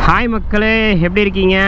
hi மக்களே எப்படி இருக்கீங்க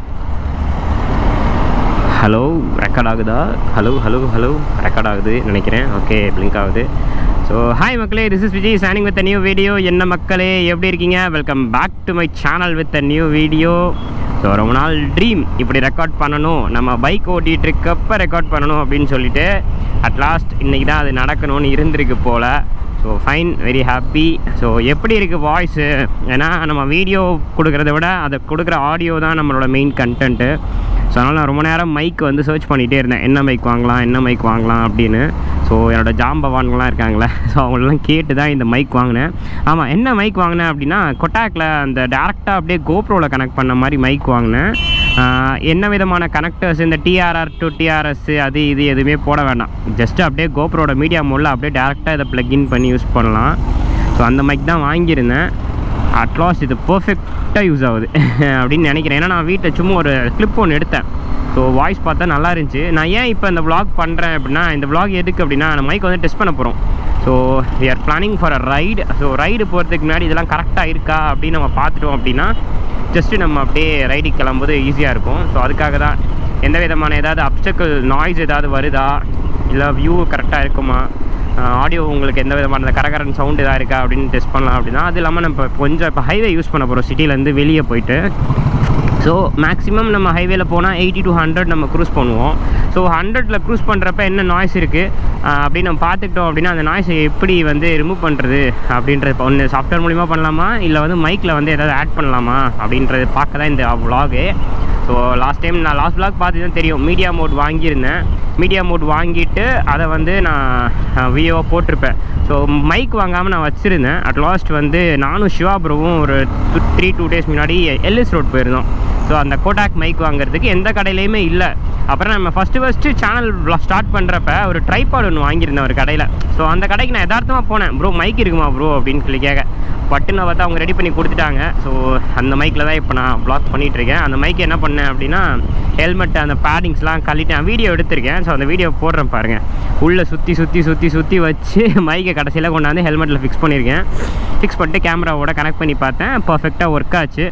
ஹலோ ரெக்கார்ட் ஆகுதா ஹலோ ஹலோ ஹலோ ரெக்கார்ட் ஆகுது நினைக்கிறேன் ஓகே பிளிங்க் ஆகுது ஸோ ஹாய் மக்களே திஸ் இஸ் விஜய் சானிங் வித் நியூ வீடியோ என்ன மக்களே எப்படி இருக்கீங்க welcome back to my channel with a new video so ரொம்ப நாள் ட்ரீம் இப்படி ரெக்கார்ட் பண்ணணும் நம்ம பைக் ஓட்டிகிட்டு இருக்கப்போ ரெக்கார்ட் பண்ணணும் அப்படின்னு சொல்லிட்டு அட் லாஸ்ட் இன்றைக்கி தான் அது நடக்கணும்னு இருந்திருக்கு போல் so fine very happy so எப்படி இருக்குது வாய்ஸு ஏன்னா நம்ம வீடியோ கொடுக்குறத விட அதை கொடுக்குற ஆடியோ தான் நம்மளோட மெயின் கண்டென்ட்டு ஸோ அதனால் நான் ரொம்ப நேரம் மைக் வந்து சர்ச் பண்ணிகிட்டே இருந்தேன் என்ன மைக் வாங்கலாம் என்ன மைக் வாங்கலாம் அப்படின்னு ஸோ என்னோடய ஜாம்பவான்கள்லாம் இருக்காங்களே ஸோ அவங்களெலாம் கேட்டு தான் இந்த மைக் வாங்கினேன் ஆமாம் என்ன மைக் வாங்கினேன் அப்படின்னா கொட்டாக்கில் அந்த டேரெக்டாக அப்படியே கோப்ரோவில் கனெக்ட் பண்ண மாதிரி மைக் வாங்கினேன் ஆஹ் என்ன விதமான கனெக்டர்ஸ் இந்த டிஆர்ஆர் டு டிஆர்எஸ் அது இது எதுவுமே போட வேண்டாம் ஜஸ்ட் அப்படியே கோப்ரோட மீடியா மோடில் அப்படியே டேரெக்டாக இதை ப்ளக்இன் பண்ணி யூஸ் பண்ணலாம் ஸோ அந்த மைக் தான் வாங்கியிருந்தேன் அட்லாஸ்ட் இது பர்ஃபெக்டாக யூஸ் ஆகுது அப்படின்னு நினைக்கிறேன் ஏன்னா நான் வீட்டில் சும்மா ஒரு கிளிப் ஒன்று எடுத்தேன் ஸோ வாய்ஸ் பார்த்தா நல்லா இருந்துச்சு நான் ஏன் இப்போ இந்த vlog பண்ணுறேன் அப்படின்னா இந்த vlog எதுக்கு அப்படின்னா நம்ம மைக் வந்து டெஸ்ட் பண்ண போகிறோம் so we are planning for a ride so ride போகிறதுக்கு முன்னாடி இதெல்லாம் கரெக்டாக இருக்கா அப்படின்னு நம்ம பார்த்துட்டோம் அப்படின்னா ஜஸ்ட்டு நம்ம அப்படியே ரைடுக்கு கிளம்பும்போது ஈஸியாக இருக்கும் ஸோ அதுக்காக தான் எந்த விதமான ஏதாவது அப்டக்கல் நாய்ஸ் ஏதாவது வருதா இல்லை வியூ கரெக்டாக இருக்குமா ஆடியோ உங்களுக்கு எந்த விதமான அந்த கரகரன் சவுண்ட் எதாவது இருக்கா அப்படின்னு டெஸ்ட் பண்ணலாம் அப்படின்னா அது இல்லாமல் நம்ம இப்போ கொஞ்சம் இப்போ ஹைவே யூஸ் பண்ண போகிறோம் சிட்டிலேருந்து வெளியே போயிட்டு ஸோ மேக்ஸிமம் நம்ம ஹைவேல போனால் எயிட்டி டு ஹண்ட்ரட் நம்ம க்ரூஸ் பண்ணுவோம் ஸோ ஹண்ட்ரடில் க்ரூஸ் பண்ணுறப்ப என்ன நாய்ஸ் இருக்குது அப்படின்னு நம்ம பார்த்துக்கிட்டோம் அப்படின்னா அந்த நாய்ஸை எப்படி வந்து ரிமூவ் பண்ணுறது அப்படின்றது இப்போ ஒன்று சாஃப்ட்வேர் மூலிமா பண்ணலாமா இல்லை வந்து மைக்கில் வந்து ஏதாவது ஆட் பண்ணலாமா அப்படின்றது பார்க்க தான் இந்த vlog ஸோ லாஸ்ட் டைம் நான் லாஸ்ட் vlog பார்த்து தான் தெரியும் மீடியா மோட் வாங்கியிருந்தேன் மீடியா மோட் வாங்கிட்டு அதை வந்து நான் வியோவாக போட்டிருப்பேன் ஸோ மைக் வாங்காமல் நான் வச்சுருந்தேன் அட் லாஸ்ட் வந்து நானும் சிவா ப்ரோவும் ஒரு த்ரீ டூ டேஸ் முன்னாடி எல்எஸ் ரோட் போயிருந்தோம் ஸோ அந்த கோடாக் மைக் வாங்குறதுக்கு எந்த கடையிலையுமே இல்லை அப்புறம் நம்ம ஃபஸ்ட்டு ஃபஸ்ட்டு சேனல் ஸ்டார்ட் பண்ணுறப்ப ஒரு ட்ரைபாட் ஒன்று வாங்கியிருந்தேன் ஒரு கடையில் ஸோ அந்த கடைக்கு நான் யதார்த்தமாக போனேன் ப்ரோ மைக் இருக்குமா ப்ரோ அப்படின்னு சொல்லி கேட்க பட்டுன்னு பார்த்தா அவங்க ரெடி பண்ணி கொடுத்துட்டாங்க ஸோ அந்த மைக்கில் தான் இப்போ நான் ப்ளாக் பண்ணிகிட்ருக்கேன் அந்த மைக் என்ன பண்ணேன் அப்படின்னா ஹெல்மெட் அந்த பேடிங்ஸ்லாம் கழட்டிட்டேன் வீடியோ எடுத்திருக்கேன் ஸோ அந்த வீடியோ போடுறேன் பாருங்கள் உள்ளே சுற்றி சுற்றி சுற்றி சுற்றி வச்சு மைக்கை கடைசியில் கொண்டாந்து ஹெல்மெட்டில் ஃபிக்ஸ் பண்ணியிருக்கேன் ஃபிக்ஸ் பண்ணிட்டு கேமராவோட கனெக்ட் பண்ணி பார்த்தேன் பர்ஃபெக்டாக ஒர்க் ஆச்சு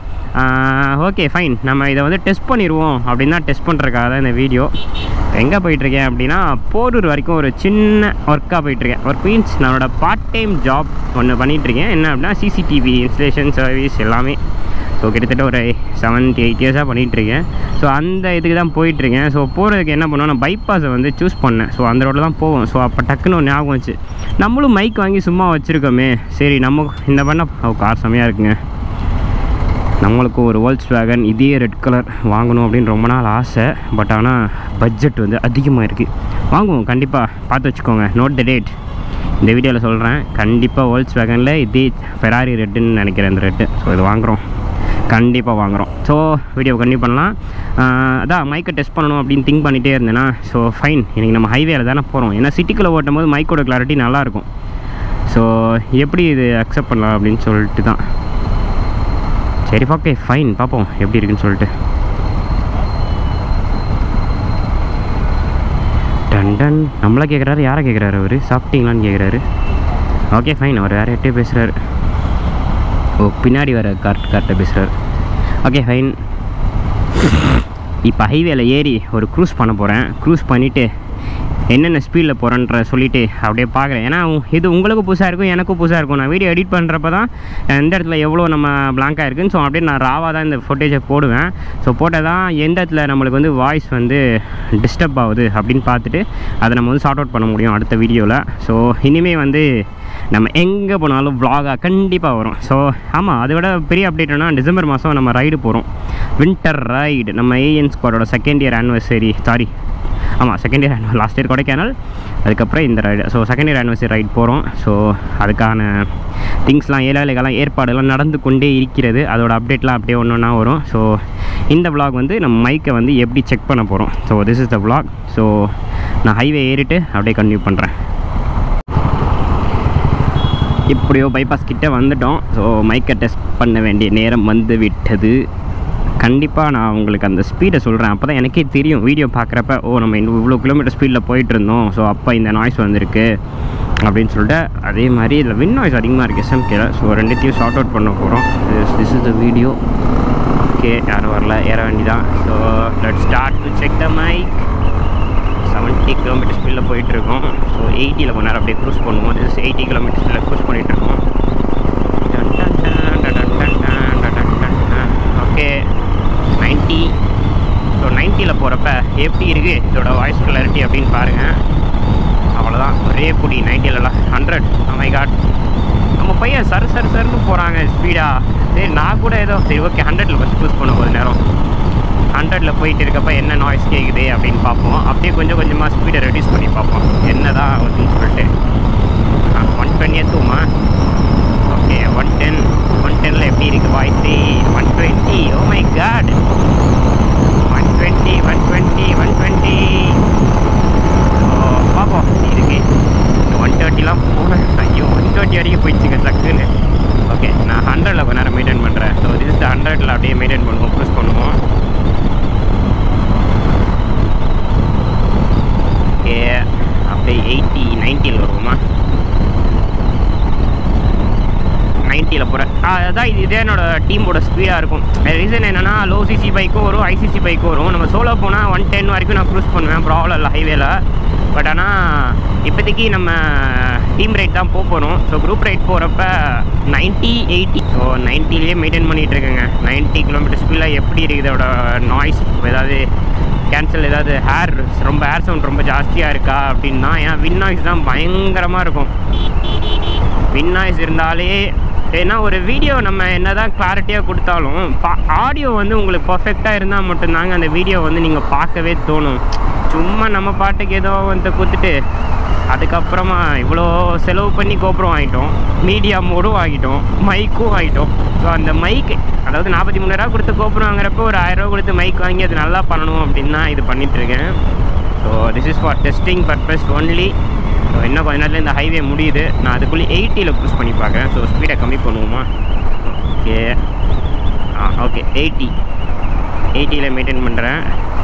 ஓகே ஃபைன் நம்ம இதை வந்து டெஸ்ட் பண்ணிடுவோம் அப்படின்னு தான் டெஸ்ட் பண்ணுறதுக்காக தான் இந்த வீடியோ எங்கே போயிட்டுருக்கேன் அப்படின்னா போரூர் வரைக்கும் ஒரு சின்ன ஒர்க்காக போயிட்டுருக்கேன் ஒர்க் மீன்ஸ் நம்மளோட பார்ட் டைம் ஜாப் ஒன்று பண்ணிகிட்ருக்கேன் என்ன அப்படின்னா சிசிடிவி இன்ஸ்டலேஷன் சர்வீஸ் எல்லாமே ஸோ கிட்டத்தட்ட ஒரு செவன் டு எயிட் இயர்ஸாக பண்ணிகிட்ருக்கேன் ஸோ அந்த இதுக்கு தான் போயிட்டுருக்கேன் ஸோ போகிறதுக்கு என்ன பண்ணுவோம் நான் பைபாஸை வந்து சூஸ் பண்ணேன் ஸோ அந்த ரோட்டில் தான் போவோம் ஸோ அப்போ டக்குன்னு ஒரு ஞாபகம் வச்சு நம்மளும் மைக் வாங்கி சும்மா வச்சுருக்கோமே சரி நம்ம இந்த பண்ண ஓ கார் செமையாக இருக்குங்க நம்மளுக்கும் ஒரு வேர்ல்ட்ஸ் வேகன் இதே ரெட் கலர் வாங்கணும் அப்படின்னு ரொம்ப நாள் ஆசை பட் ஆனால் பட்ஜெட் வந்து அதிகமாக இருக்குது வாங்குவோம் கண்டிப்பாக பார்த்து வச்சுக்கோங்க நோட் த டேட் இந்த வீடியோவில் சொல்கிறேன் கண்டிப்பாக வேர்ல்ட்ஸ் வேகனில் இதே ஃபெராரி ரெட்டுன்னு நினைக்கிறேன் இந்த ரெட்டு ஸோ இது வாங்குகிறோம் கண்டிப்பாக வாங்குகிறோம் ஸோ வீடியோ கண்டிப்பாக பண்ணலாம் ஆஹ் அதான் மைக்கை டெஸ்ட் பண்ணணும் அப்படின்னு திங்க் பண்ணிகிட்டே இருந்தேன்னா ஸோ ஃபைன் இன்றைக்கி நம்ம ஹைவேல தானே போகிறோம் ஏன்னா சிட்டிக்குள்ளே ஓட்டும் போது மைக்கோட கிளாரிட்டி நல்லாயிருக்கும் ஸோ எப்படி இது அக்செப்ட் பண்ணலாம் அப்படின்னு சொல்லிட்டு தான் சரி ஓகே ஃபைன் பார்ப்போம் எப்படி இருக்குன்னு சொல்லிட்டு டன் டன் நம்மளை கேட்குறாரு யாரை கேட்குறாரு அவர் சாப்பிட்டீங்களான்னு கேட்குறாரு ஓகே ஃபைன் அவர் வேறு யார்கிட்டயே பேசுகிறாரு ஓ பின்னாடி வர கார்ட் கார்ட்டை பேசுகிறார் ஓகே ஃபைன் இப்போ ஹைவேல ஏறி ஒரு க்ரூஸ் பண்ண போகிறேன் க்ரூஸ் பண்ணிவிட்டு என்னென்ன ஸ்பீடில் போகிறேன்ற சொல்லிவிட்டு அப்படியே பார்க்குறேன் ஏன்னா உ- இது உங்களுக்கும் புதுசாக இருக்கும் எனக்கும் புதுசாக இருக்கும் நான் வீடியோ எடிட் பண்ணுறப்ப தான் எந்த இடத்துல எவ்வளோ நம்ம பிளாங்காக இருக்குன்னு ஸோ அப்படியே நான் ராவாக தான் இந்த ஃபுட்டேஜை போடுவேன் ஸோ போட்டால் தான் எந்த இடத்துல நம்மளுக்கு வந்து வாய்ஸ் வந்து டிஸ்டர்ப் ஆகுது அப்படின்னு பார்த்துட்டு அதை நம்ம வந்து சார்ட் அவுட் பண்ண முடியும் அடுத்த வீடியோவில் ஸோ இனிமேல் வந்து நம்ம எங்கே போனாலும் vlog-ஆ கண்டிப்பாக வரும் ஸோ ஆமாம் அதை விட பெரிய அப்டேட்னா டிசம்பர் மாதம் நம்ம ரைடு போகிறோம் வின்டர் ரைடு நம்ம ஏஎன் ஸ்குவாடோட செகண்ட் இயர் ஆனிவர்சரி சாரி ஆமாம் second year anniversary last year Kodaikanal அதுக்கப்புறம் இந்த ride so second year anniversary ride போகிறோம் ஸோ அதுக்கான திங்ஸ்லாம் ஏழாலைகள்லாம் ஏற்பாடுலாம் நடந்து கொண்டே இருக்கிறது அதோட அப்டேட்லாம் அப்படியே ஒன்று ஒன்றா வரும் ஸோ இந்த vlog வந்து நம்ம மைக்கை வந்து எப்படி செக் பண்ண போகிறோம் so this is the vlog so நான் ஹைவே ஏறிட்டு அப்படியே கன்டினியூ பண்ணுறேன் இப்படியோ பைபாஸ் கிட்ட வந்துட்டோம் ஸோ மைக்கை டெஸ்ட் பண்ண வேண்டிய நேரம் வந்து விட்டது கண்டிப்பாக நான் உங்களுக்கு அந்த ஸ்பீடை சொல்கிறேன் அப்போ தான் எனக்கே தெரியும் வீடியோ பார்க்குறப்ப ஓ நம்ம இந்த இவ்வளோ கிலோமீட்டர் ஸ்பீடில் போயிட்டு இருந்தோம் ஸோ அப்போ இந்த நாய்ஸ் வந்திருக்கு அப்படின்னு சொல்லிட்டு அதே மாதிரி இதில் வின் நாய்ஸ் அதிகமாக இருக்குது எஸ்எம்கேல ஸோ ரெண்டுத்தையும் ஷார்ட் அவுட் பண்ண போகிறோம் this is the video okay யாரும் வரல ஏற வேண்டிதான் so let start to check the mike seventy kilometer ஸ்பீடில் போயிட்டுருக்கோம் ஸோ எயிட்டியில் கொஞ்ச நேரம் அப்படியே க்ரூஸ் பண்ணுவோம் திஸ் எயிட்டி கிலோமீட்டர் ஸ்பீடில் க்ரூஸ் பண்ணிகிட்ருக்கோம் ஓகே நைன்ட்டி ஸோ நைன்ட்டியில் போகிறப்ப எப்படி இருக்குது இதோட வாய்ஸ் கிளாரிட்டி அப்படின்னு பாருங்கள் அவ்வளோதான் ஒரே குடி நைன்ட்டிலலாம் ஹண்ட்ரட் மை காட் நம்ம பையன் சரு சரு சருன்னு போகிறாங்க ஸ்பீடாக சரி நான் கூட ஏதோ சரி ஓகே ஹண்ட்ரடில் ஃபஸ்ட் க்ரூஸ் பண்ண ஒரு நேரம் ஹண்ட்ரடில் போயிட்டு இருக்கப்ப என்ன நாய்ஸ் கேட்குது அப்படின்னு பார்ப்போம் அப்படியே கொஞ்சம் கொஞ்சமாக ஸ்பீடை ரெடியூஸ் பண்ணி பார்ப்போம் என்ன தான் வருதுன்னு சொல்லிட்டு ஒன் டுவெண்ட்டி எத்துமா ஓகே ஒன் டென் ஒன் டெனில் எப்படி இருக்குது voice one twenty oh my god one twenty one twenty one twenty பார்ப்போம் இருக்கு ஒன் தேர்ட்டிலாம் போனேன் ஐயோ ஒன் தேர்ட்டி வரைக்கும் போயிடுச்சுங்க டக்குன்னு ஓகே நான் ஹண்ட்ரடில் கொஞ்ச நேரம் மெயின்டைன் பண்ணுறேன் ஸோ திஸ் ஹண்ட்ரடில் அப்படியே மெயின்டைன் பண்ணுவோம் ப்ரூஸ் பண்ணுவோம் ஓகே அப்படியே எயிட்டி நைன்ட்டியில் வருவோமா நைன்ட்டியில் போகிறேன் அதான் இது இதே என்னோட டீமோட ஸ்பீடாக இருக்கும் ரீசன் என்னென்னா லோ சிசி பைக்கும் வரும் ஐசிசி பைக்கும் வரும் நம்ம சோலோ போனால் ஒன் டென் வரைக்கும் நான் க்ரூஸ் பண்ணுவேன் ப்ராப்ளம் இல்லை ஹைவேல பட் ஆனால் இப்போதைக்கு நம்ம டீம் ரைட் தான் போக போகிறோம் ஸோ குரூப் ரைட் போகிறப்ப நைன்ட்டி எயிட்டி ஸோ நைன்ட்டிலேயே மெயின்டைன் பண்ணிகிட்டு இருக்கேங்க நைன்ட்டி கிலோமீட்டர் ஸ்பீடில் எப்படி இருக்குது இதோட நாய்ஸ் ஏதாவது கேன்சல் ஏதாவது ஹேர் ரொம்ப ஹேர் சவுண்ட் ரொம்ப ஜாஸ்தியாக இருக்கா அப்படின்னா ஏன் வின் நாய்ஸ் தான் பயங்கரமாக இருக்கும் வின் நாய்ஸ் இருந்தாலே ஏன்னா ஒரு வீடியோ நம்ம என்ன தான் கிளாரிட்டியாக கொடுத்தாலும் பா ஆடியோ வந்து உங்களுக்கு பர்ஃபெக்டாக இருந்தால் மட்டும்தாங்க அந்த வீடியோ வந்து நீங்கள் பார்க்கவே தோணும் சும்மா நம்ம பாட்டுக்கு ஏதோ வந்து கொடுத்துட்டு அதுக்கப்புறமா இவ்வளோ செலவு பண்ணி கோபுரம் வாங்கிட்டோம் மீடியா மோடும் வாங்கிட்டோம் மைக்கும் வாங்கிட்டோம் ஸோ அந்த மைக் அதாவது நாற்பத்தி மூணாயிரரூவா கொடுத்து கோபுரம் வாங்குறப்போ ஒரு ஆயிரரூவா கொடுத்து மைக் வாங்கி அது நல்லா பண்ணணும் அப்படின்னு தான் இது பண்ணிகிட்ருக்கேன் so this is for testing purpose only so இன்னும் கொஞ்ச நேரத்தில் இந்த ஹைவே முடியுது நான் அதுக்குள்ளே எயிட்டியில் க்ரூஸ் பண்ணி பார்க்குறேன் ஸோ ஸ்பீடை கம்மி பண்ணுவோமா ஓகே ஆ ஓகே எயிட்டி எயிட்டியில் மெயின்டைன் பண்ணுறேன்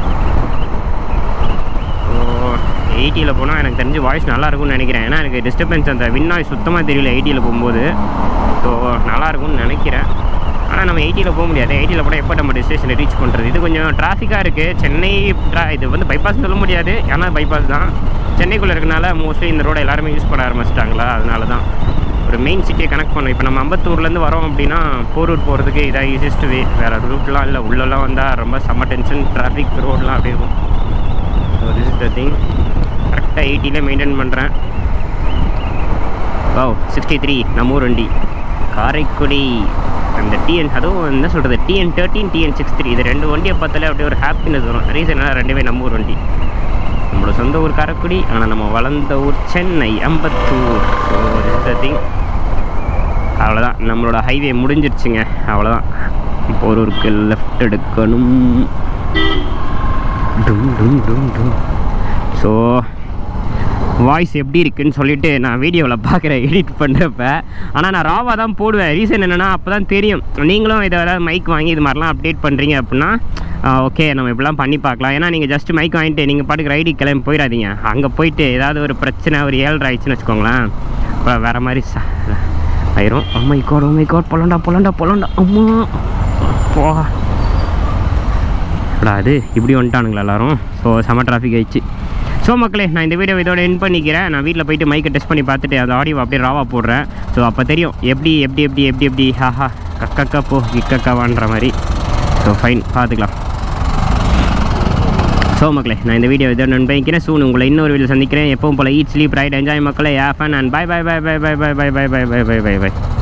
ஸோ எயிட்டியில் போனால் எனக்கு தெரிஞ்சு வாய்ஸ் நல்லா இருக்கும்னு நினைக்கிறேன் ஏன்னா எனக்கு டிஸ்டர்பன்ஸ் அந்த வின் வாய்ஸ் சுத்தமாக தெரியல எயிட்டியில் போகும்போது ஸோ நல்லா இருக்கும்னு நினைக்கிறேன் ஆனால் நம்ம எயிட்டியில் போக முடியாது எயிட்டியில் கூட எப்போ நம்ம டெஸ்டினேஷனை ரீச் பண்ணுறது இது கொஞ்சம் டிராஃபிக்காக இருக்குது சென்னை ட்ரா இது வந்து பைபாஸ் சொல்ல முடியாது ஏன்னா பைபாஸ் தான் சென்னைக்குள்ளே இருக்கனால மோஸ்ட்லி இந்த ரோடை எல்லாருமே யூஸ் பண்ண ஆரம்பிச்சிட்டாங்களா அதனால தான் ஒரு மெயின் சிட்டியை கனெக்ட் பண்ணோம் இப்போ நம்ம அம்பத்தூர்லேருந்து வரோம் அப்படின்னா போரூர் போகிறதுக்கு இதான் ஈஸியஸ்ட் வே வேறு ரூட்லாம் இல்லை உள்ளெல்லாம் வந்தால் ரொம்ப செம்ம டென்ஷன் டிராஃபிக் ரோடெலாம் அப்படி இருக்கும் so this is the thing கரெக்டாக எயிட்டிலே மெயின்டைன் பண்ணுறேன் ஓ சிக்ஸ்டி த்ரீ நம்ம ஊர் வண்டி காரைக்குடி அந்த டிஎன் அதுவும் என்ன சொல்கிறது TN thirteen TN six three இது ரெண்டு வண்டியை பார்த்தாலே அப்படியே ஒரு ஹாப்பினஸ் வரும் ரீசன் என்ன ரெண்டுமே நம்ம ஊர் வண்டி நம்மளோட சொந்த ஊர் காரைக்குடி ஆனால் நம்ம வளர்ந்த ஊர் Chennai Ambattur so this the thing அவ்வளோதான் நம்மளோட ஹைவே முடிஞ்சிருச்சுங்க அவ்வளோதான் போரூருக்கு லெஃப்ட் எடுக்கணும் டும் டும் டும் டும் ஸோ வாய்ஸ் எப்படி இருக்குன்னு சொல்லிட்டு நான் வீடியோவில் பார்க்குறேன் எடிட் பண்ணுறப்ப ஆனால் நான் ராவாக தான் போடுவேன் ரீசன் என்னென்னா அப்போ தான் தெரியும் நீங்களும் இதை ஏதாவது மைக் வாங்கி இது மாதிரிலாம் அப்டேட் பண்ணுறீங்க அப்படின்னா ஓகே நம்ம இப்படிலாம் பண்ணி பார்க்கலாம் ஏன்னா நீங்கள் ஜஸ்ட் மைக் வாங்கிட்டு நீங்கள் பாட்டுக்கு ரைடி கிளம்பி போயிடாதீங்க அங்கே போயிட்டு ஏதாவது ஒரு பிரச்சனை ஒரு ஏழரை ஆயிடுச்சுன்னு வச்சுக்கோங்களேன் அப்புறம் வேறு மாதிரி ச ஆயிரும் அம்மா கோட் அம்மை கோட் பொலண்டா பொலண்டா பொலண்டா அம்மா போ அது இப்படி வந்துட்டானுங்களா எல்லாரும் ஸோ செம டிராஃபிக் ஆயிடுச்சு ஸோ மக்களே நான் இந்த வீடியோ இதோட என் பண்ணிக்கிறேன் நான் வீட்டில் போயிட்டு மைக்கை டெஸ்ட் பண்ணி பார்த்துட்டு அந்த ஆடியோ அப்படியே ராவாக போடுறேன் ஸோ அப்போ தெரியும் எப்படி எப்படி எப்படி எப்படி எப்படி ஹாஹா கக்கக்கா போ கிக்கக்காவான்ற மாதிரி ஸோ ஃபைன் பார்த்துக்கலாம் ஸோ மக்களே நான் இந்த வீடியோ இதோட நான் பண்ணிக்கிறேன் சூன் உங்களை இன்னொரு வீடியோ சந்திக்கிறேன் எப்பவும் போல ஈட் ஸ்லீப் ரைட் என்ஜாய் மக்களே a fun and bye bye bye bye bye bye bye bye bye bye bye by